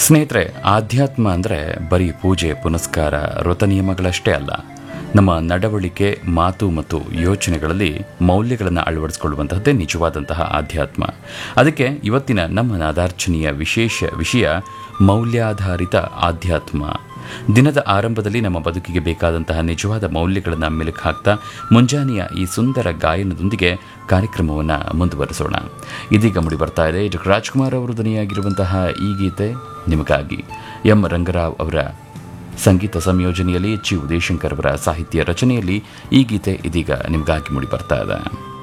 ಸ್ನೇಹಿತರೆ ಆಧ್ಯಾತ್ಮ ಅಂದರೆ ಬರೀ ಪೂಜೆ ಪುನಸ್ಕಾರ ವ್ರತ ನಿಯಮಗಳಷ್ಟೇ ಅಲ್ಲ ನಮ್ಮ ನಡವಳಿಕೆ ಮಾತು ಮತ್ತು ಯೋಚನೆಗಳಲ್ಲಿ ಮೌಲ್ಯಗಳನ್ನು ಅಳವಡಿಸಿಕೊಳ್ಳುವಂತಹದ್ದೇ ನಿಜವಾದಂತಹ ಆಧ್ಯಾತ್ಮ ಅದಕ್ಕೆ ಇವತ್ತಿನ ನಮ್ಮ ನಾದಾರ್ಚನೆಯ ವಿಶೇಷ ವಿಷಯ ಮೌಲ್ಯಾಧಾರಿತ ಆಧ್ಯಾತ್ಮ ದಿನದ ಆರಂಭದಲ್ಲಿ ನಮ್ಮ ಬದುಕಿಗೆ ಬೇಕಾದಂತಹ ನಿಜವಾದ ಮೌಲ್ಯಗಳನ್ನು ಮೆಲುಕು ಹಾಕ್ತಾ ಮುಂಜಾನೆಯ ಈ ಸುಂದರ ಗಾಯನದೊಂದಿಗೆ ಕಾರ್ಯಕ್ರಮವನ್ನು ಮುಂದುವರಿಸೋಣ ಇದೀಗ ಮುಡಿ ಬರ್ತಾ ಇದೆ ಡಾಕ್ಟರ್ ರಾಜ್ಕುಮಾರ್ ಅವರು ಧ್ವನಿಯಾಗಿರುವಂತಹ ಈ ಗೀತೆ ನಿಮಗಾಗಿ ಎಂ ರಂಗರಾವ್ ಅವರ ಸಂಗೀತ ಸಂಯೋಜನೆಯಲ್ಲಿ ಚಿ ಉದಯಶಂಕರ್ ಅವರ ಸಾಹಿತ್ಯ ರಚನೆಯಲ್ಲಿ ಈ ಗೀತೆ ಇದೀಗ ನಿಮಗಾಗಿ ಮುಡಿ ಬರ್ತಾ ಇದೆ